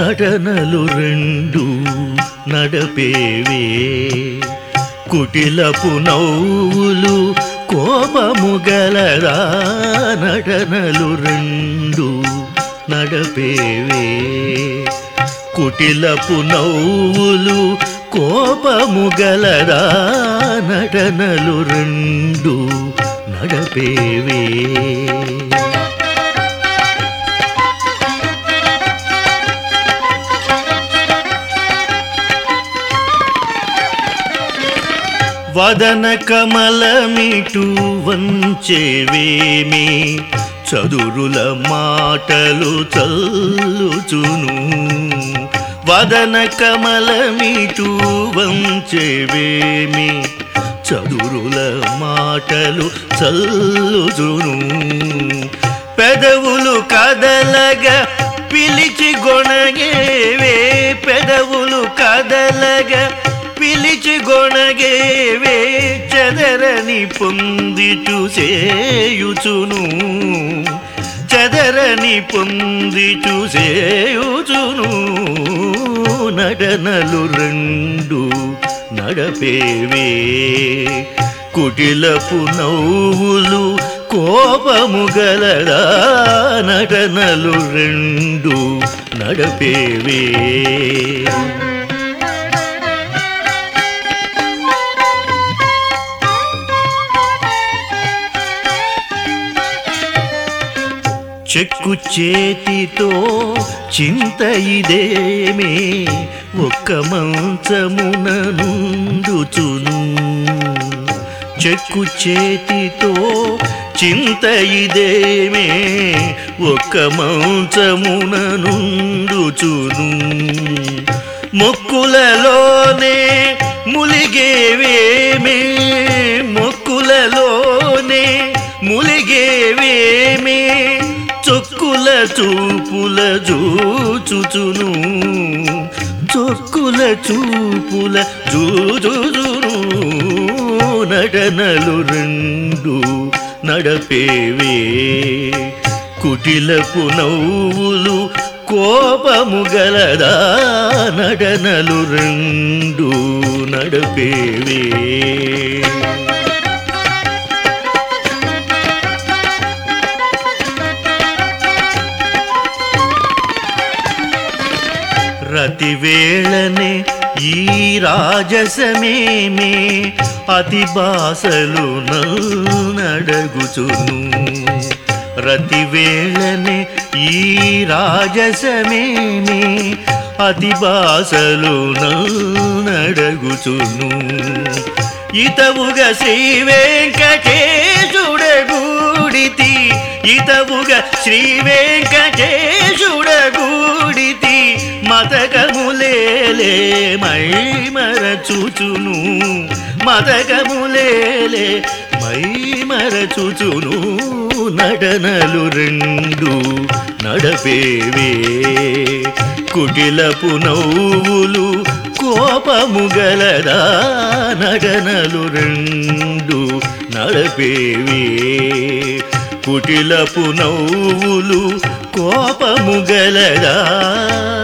నటనలు రెండు నడపేవే కుటిలపు నవ్వులు కోపము గలరా నటనలు రెండు నడపేవే కుటిలపు నవ్వులు కోపము గలరా నటనలు రెండు నడపేవే వదన కమలమిటు వంచేవేమి చదురుల మాటలు చల్లుచును వదన కమలమిటు వంచేవేమి చదురుల మాటలు చల్లుచును పెదవులు కదలగా పిలిచి గొణగేవే పెదవులు కదలగా పిలిచి గొణగేవే చదరని పొంది చూసేయుచును చదరని పొంది చూసేయుచును నటనలు రెండు నడపేవే కుటిలపు నవ్వులు కోపము గలరా నటనలు రెండు నడపేవే చెక్కు చేతితో చింత ఇదేమే ఒక్క మంచమున నుండుచును చెక్కు చేతితో చింత ఇదేమే ఒక్క మంచమున నుండుచును మొక్కులలోనే ములిగేవేమే మొక్కులలోనే ములిగేవేమే చొక్కుల చూపుల జూచుచును చొక్కుల చూపుల జూజును నడనలు రెండు నడపేవే కుటిలపు నవ్వులు కోపము గలదా నడనలు రెండు నడపేవే రతివేళనే ఈ రాజసమేమే అతి బాసలు నడగుచును రతివేళనే ఈ రాజసమేమే అతి బాసలు నడగుచును ఇతవుగా శ్రీ వెంకటేశుడగూడితి ఇతవుగా శ్రీ వెంకటేశుడగూడితి మతకములేలే మై మరచుచును మతకములేలే మై మరచుచును నడనలు రెండు నడపేవే కుటిలపు నవ్వులు కోపము గలదా నడనలు రెండు నడపేవే కుటిలపు నవ్వులు కోపము గలదా